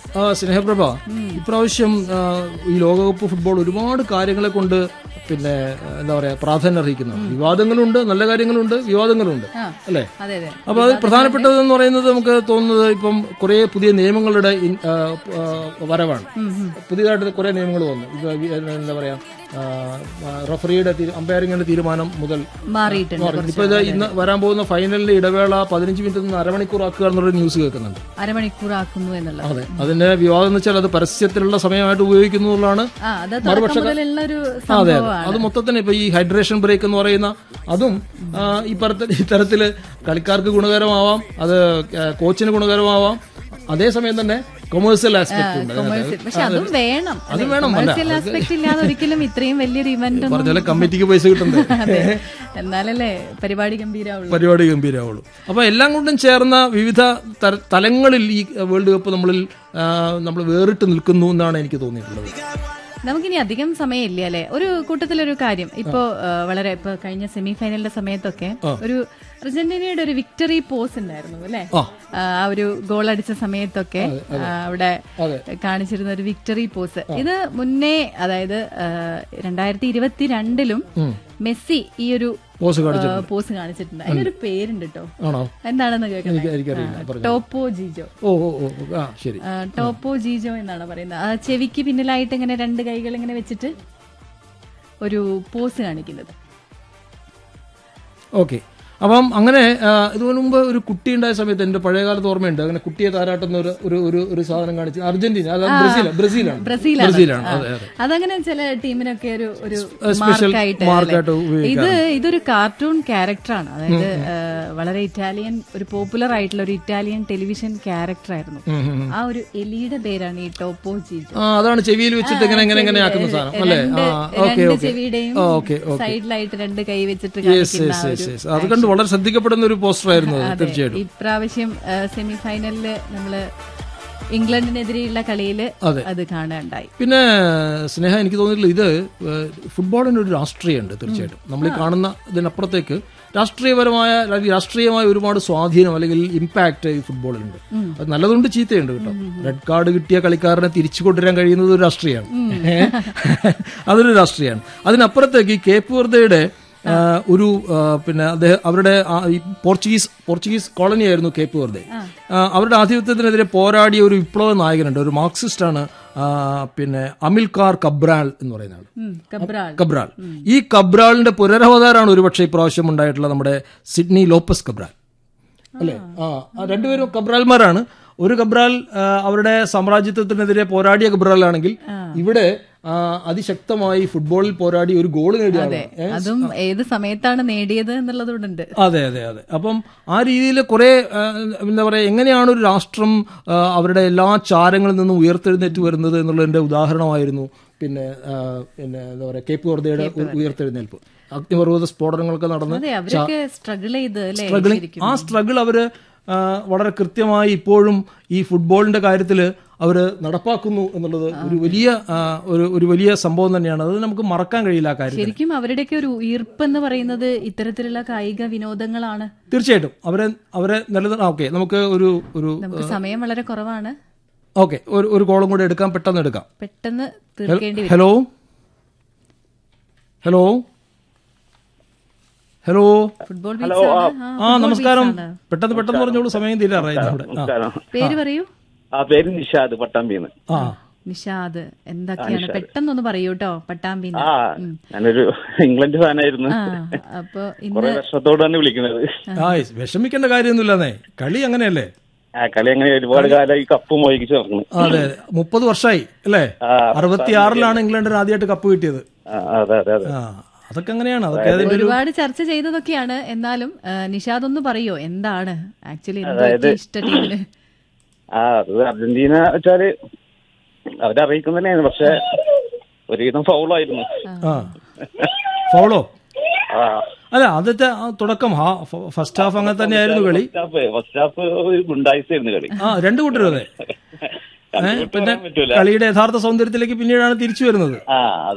ആ സ്നേഹപ്രഭ ഇപ്രാവശ്യം ആ, ഈ ലോകകപ്പ് ഫുട്ബോൾ ഒരുപാട് കാര്യങ്ങളെ കൊണ്ട് പിന്നെ ആ, എന്താ പറയാ പ്രാധാന്യം അർഹിക്കുന്നു വിവാദങ്ങളുണ്ട് നല്ല കാര്യങ്ങളുണ്ട് വിവാദങ്ങളുണ്ട് അല്ലേ അതെ അതെ അപ്പൊ അത് പ്രധാനപ്പെട്ടതെന്ന് പറയുന്നത് നമുക്ക് തോന്നുന്നത് ഇപ്പം കുറെ പുതിയ നിയമങ്ങളുടെ ഇൻ- ആ, ആ, വരവാണ് പുതിയതായിട്ട് കുറെ നിയമങ്ങൾ വന്നു ഇപ്പൊ വി- എന്താ പറയാ ആ, ആ, റഫറിയുടെ തീരു- അമ്പയറിംഗിന്റെ തീരുമാനം മുതൽ മാറിയിട്ടുണ്ട് മാറി. ഇപ്പൊ ഇത് ഇന്ന് വരാൻ പോകുന്ന ഫൈനലിന്റെ ഇടവേള പതിനഞ്ച് മിനിറ്റ് നിന്ന് അരമണിക്കൂർ ആക്കുക എന്നുള്ള ന്യൂസ് കേൾക്കുന്നുണ്ട് അരമണിക്കൂർ ആക്കുന്നു എന്നുള്ളത് അതെ അതിന്റെ വിവാദം എന്ന് വെച്ചാൽ അത് പരസ്യത്തിലുള്ള സമയമായിട്ട് ഉപയോഗിക്കുന്നു എന്നുള്ളതാണ് ആ അത് തുടക്കം മുതലുള്ള ഒരു അതെ അതെ സംഭവമാണ് അത് മൊത്തത്തിന് ഇപ്പൊ ഈ ഹൈഡ്രേഷൻ ബ്രേക്ക് എന്ന് പറയുന്ന അതും ആ, ഈ പറത്ത ഈ തരത്തില് കളിക്കാർക്ക് ഗുണകരമാവാം അത് കോച്ചിന് ഗുണകരമാവാം അതേസമയം തന്നെ കൊമേഴ്സ്യൽ ആസ്പെക്ട് ഉണ്ട് Commercial. പക്ഷെ അതും വേണം അത് വേണം, അല്ല, കൊമേഴ്സ്യൽ ആസ്പെക്ട് ഇല്ലാതെ ഒരിക്കലും ഇത്രയും വലിയൊരു ഇവന്റ് ഒന്നും പറഞ്ഞാൽ കമ്മിറ്റിക്ക് പൈസ കിട്ടണ്ടേ അതെ എന്നാലല്ലേ പരിപാടി ഗംഭീരാവുള്ളൂ പരിപാടി ഗംഭീരമാവുള്ളൂ അപ്പൊ എല്ലാം കൊണ്ടും ചേർന്ന വിവിധ തര- തലങ്ങളിൽ ഈ വേൾഡ് കപ്പ് നമ്മളിൽ നമ്മൾ വേറിട്ട് നിൽക്കുന്നു എന്നാണ് എനിക്ക് തോന്നിയിട്ടുള്ളത് നമുക്കിനി അധികം സമയമില്ല അല്ലെ ഒരു കൂട്ടത്തിലൊരു കാര്യം ഇപ്പോ ആ, വളരെ ഇപ്പൊ കഴിഞ്ഞ സെമി ഫൈനലിന്റെ സമയത്തൊക്കെ ഒരു അർജന്റീനയുടെ ഒരു വിക്ടറി പോസ് ഉണ്ടായിരുന്നു അല്ലെ ആ. ആ ഒരു ഗോൾ അടിച്ച സമയത്തൊക്കെ ആ, അവിടെ കാണിച്ചിരുന്ന ഒരു വിക്ടറി പോസ് ഇത് മുന്നേ അതായത് രണ്ടായിരത്തി ഇരുപത്തിരണ്ടിലും മെസ്സി ഈ ഒരു പോസ് കാണിച്ചു പോസ് കാണിച്ചിട്ടുണ്ട് അതിനൊരു പേരുണ്ട് കേട്ടോ ആണോ എന്താണെന്ന് എനിക്ക് കേൾക്കുന്നത് എനിക്കറിയില്ല പറഞ്ഞു ടോപ്പോ ജിജോ ഓ ഓ ഓ ഓ, ആ ശരി ആ, ടോപ്പോ ജീജോ എന്നാണ് പറയുന്നത് ആ ചെവിക്ക് പിന്നിലായിട്ട് ഇങ്ങനെ രണ്ട് കൈകൾ ഇങ്ങനെ വെച്ചിട്ട് ഒരു പോസ് കാണിക്കുന്നത് ഓക്കെ അപ്പം അങ്ങനെ ആ, ഇതിനു മുമ്പ് ഒരു കുട്ടി ഉണ്ടായ സമയത്ത് എന്റെ പഴയകാലത്ത് ഓർമ്മയുണ്ട് അങ്ങനെ കുട്ടിയെ താരാട്ടുന്ന ഒരു ഒരു ഒരു ഒരു സാധനം കാണിച്ച് അർജന്റീന അല്ല ബ്രസീൽ ബ്രസീലാണ് ബ്രസീലാണ് ബ്രസീലാണ് ആ. അതെ അതെ അതങ്ങനെ ചില ടീമിനൊക്കെ ഒരു ഒരു സ്പെഷ്യൽ മാർക്കായിട്ട് മാർക്കായിട്ട് അല്ലേ? ഇത് ഇതൊരു കാർട്ടൂൺ ക്യാരക്ടറാണ് അതായത് ആ, വളരെ ഇറ്റാലിയൻ ഒരു പോപ്പുലർ ആയിട്ടുള്ള ഒരു ഇറ്റാലിയൻ ടെലിവിഷൻ ക്യാരക്ടർ ആയിരുന്നു ആ ഒരു എലിയുടെ പേരാണ് ഈ ടോപ്പോ ജീജോ ആ അതാണ് ചെവിയിൽ വെച്ചിട്ട് ഇങ്ങനെ ഇങ്ങനെ ഇങ്ങനെ ആക്കുന്ന സാധനം അല്ലേ രണ്ട് ആ ഓക്കെ രണ്ട് ഓക്കെ ചെവിയുടെയും ഓക്കെ ഓക്കെ സൈഡിലായിട്ട് രണ്ട് കൈ വെച്ചിട്ട് യെസ് കാണിക്കുന്ന യെസ് ആ യെസ് ഒരു യെസ് അത് കണ്ട് വളരെ ശ്രദ്ധിക്കപ്പെടുന്ന ഒരു പോസ്റ്റർ ആയിരുന്നു അത് അതെ തീർച്ചയായിട്ടും ഇപ്രാവശ്യം സെമി ഫൈനലില് നമ്മള് ഇംഗ്ലണ്ടിനെതിരെയുള്ള കളിയിൽ അതെ. അത് കാണുകയുണ്ടായി പിന്നെ സ്നേഹ എനിക്ക് തോന്നിയിട്ടില്ല ഇത് ഏഹ്, ഫുട്ബോളിന് ഒരു രാഷ്ട്രീയമുണ്ട് തീർച്ചയായിട്ടും നമ്മൾ ഈ കാണുന്ന ഇതിനപ്പുറത്തേക്ക് രാഷ്ട്രീയപരമായ അല്ലെങ്കിൽ രാഷ്ട്രീയമായ ഒരുപാട് സ്വാധീനം അല്ലെങ്കിൽ ഇമ്പാക്ട് ഈ ഫുട്ബോളിലുണ്ട് അത് നല്ലതുണ്ട് ചീത്തയുണ്ട് കേട്ടോ റെഡ് കാർഡ് കിട്ടിയ കളിക്കാരനെ തിരിച്ചു കൊണ്ടുവരാൻ കഴിയുന്നത് ഒരു രാഷ്ട്രീയമാണ് അതൊരു രാഷ്ട്രീയമാണ് അതിനപ്പുറത്തേക്ക് ഈ കേപ്പ് വെർദയുടെ ആ, ഒരു ആ, പിന്നെ അദ്ദേഹം അവരുടെ ആ, ഈ പോർച്ചുഗീസ് പോർച്ചുഗീസ് കോളനി ആയിരുന്നു കേപ്പ് വെർദെ ആ, അവരുടെ ആധിപത്യത്തിനെതിരെ പോരാടിയ ഒരു വിപ്ലവ നായകനുണ്ട് ഒരു മാർക്സിസ്റ്റ് ആണ് ആ, പിന്നെ അമിൽകാർ കബ്രാൽ എന്ന് പറയുന്ന ആൾ ഉം, കബ്രാൾ കബ്രാൽ ഈ കബ്രാളിന്റെ പുനരവതാരമാണ് ഒരുപക്ഷെ ഇപ്രാവശ്യം ഉണ്ടായിട്ടുള്ള നമ്മുടെ സിഡ്നി ലോപ്പസ് കബ്രാൽ അല്ലേ ആ ആ രണ്ടുപേരും കബ്രാൽമാരാണ് ഒരു കബ്രാൽ ആ, അവരുടെ സാമ്രാജ്യത്വത്തിനെതിരെ പോരാടിയ കബ്രാലാണെങ്കിൽ ഇവിടെ ആ, അതിശക്തമായി ഫുട്ബോളിൽ പോരാടി ഒരു ഗോൾ നേടിയ ആളാണ്. ഏ? അതും ഏത് സമയത്താണ് നേടിയത് എന്നുള്ളതുകൊണ്ടുണ്ട് അതെ അതെ അതെ അപ്പം ആ രീതിയിൽ കുറെ ആ, എന്താ പറയാ എങ്ങനെയാണ് ഒരു രാഷ്ട്രം ആ, അവരുടെ എല്ലാ ചാരങ്ങളിൽ നിന്നും ഉയർത്തെഴുന്നേറ്റ് വരുന്നത് എന്നുള്ളതിന്റെ ഉദാഹരണമായിരുന്നു പിന്നെ ആ, പിന്നെ എന്താ പറയാ കേപ്പ് വെറുതെയുടെ ഉയർത്തെഴുന്നേൽപ്പ് അഗ്നിപർവ്വത സ്ഫോടനങ്ങളൊക്കെ നടന്ന് അതെ അവരൊക്കെ സ്ട്രഗിൾ ചെയ്ത് അല്ലേ സ്ട്രഗിളിങ് ശരിക്കും ആ സ്ട്രഗിൾ അവര് ആ, വളരെ കൃത്യമായി ഇപ്പോഴും ഈ ഫുട്ബോളിന്റെ കാര്യത്തിൽ അവര് നടപ്പാക്കുന്നു എന്നുള്ളത് ഒരു വലിയ ആ, ഒരു ഒരു വലിയ സംഭവം തന്നെയാണ് അത് നമുക്ക് മറക്കാൻ കഴിയില്ല ആ കാര്യം ശരിക്കും അവരുടെയൊക്കെ ഒരു ഉയർപ്പ് എന്ന് പറയുന്നത് ഇത്തരത്തിലുള്ള കായിക വിനോദങ്ങളാണ് തീർച്ചയായിട്ടും അവരെ അവരെ നിലനിർ ഓക്കെ നമുക്ക് ഒരു ഒരു നമുക്ക് സമയം വളരെ കുറവാണ് ഓക്കെ ഒരു ഒരു കോളും കൂടെ എടുക്കാം പെട്ടെന്ന് എടുക്കാം പെട്ടെന്ന് തീർക്കേണ്ടി വരും hello hello hello football beach ആണ് ആ, ആ നമസ്കാരം പെട്ടെന്ന് പെട്ടെന്ന് പറഞ്ഞോളൂ സമയം തീരാറായി നമ്മുടെ ആ നമസ്കാരം പേര് പറയൂ ആ പേര് നിഷാദ് പട്ടാമ്പിന്ന് ആ നിഷാദ് എന്തൊക്കെയാണ് പെട്ടെന്നൊന്ന് പറയൂ കേട്ടോ പട്ടാമ്പിന്ന് ആ ഞാനൊരു ഇംഗ്ലണ്ട് ഫാനായിരുന്നു ആ അപ്പൊ ഇന്ന് കുറെ വർഷത്തോടാണ് വിളിക്കുന്നത് ആ വിഷമിക്കേണ്ട കാര്യമൊന്നുമില്ലെന്നേ കളി അങ്ങനെയല്ലേ ആ കളി അങ്ങനെ ഒരുപാട് കാലം ഈ കപ്പ് മോഹിച്ച് നടക്കുന്നു അതെ മുപ്പത് വർഷമായി അല്ലേ ആ, അറുപത്തിയാറിലാണ് ഇംഗ്ലണ്ടിന് ആദ്യമായിട്ട് കപ്പ് കിട്ടിയത് ആ, അതെ അതെ അതെ ആ അതൊക്കെ അങ്ങനെയാണ് അതൊക്കെ അതിന്റെ ഒരു ഒരുപാട് ചർച്ച ചെയ്തതൊക്കെയാണ് എന്നാലും ആ, നിഷാദ് ഒന്ന് പറയോ എന്താണ് ആക്ച്വലി എന്ത് ഇഷ്ട ടീമിന് ആ അത് അർജന്റീന വെച്ചാല് അവരറിയിക്കും തന്നെയാണ് പക്ഷെ ഒരുവിധം ഫൗളായിരുന്നു ആ ഫോളോ ആ അല്ല ആദ്യത്തെ ആ തുടക്കം ഹാ ഫസ്റ്റ് ഹാഫ് അങ്ങനെ തന്നെയായിരുന്നു കളി ഫസ്റ്റ് ഹാഫ് ഫസ്റ്റ് ഹാഫ് ഒരു ഗുണ്ടായിസായിരുന്നു കളി ആ രണ്ടു കൂട്ടരും അതെ കണ്ടുപിടിച്ച് പിന്നെ പറയാൻ പറ്റൂല കളിയുടെ യഥാർത്ഥ സൗന്ദര്യത്തിലേക്ക് പിന്നീടാണ് തിരിച്ചു വരുന്നത് ആ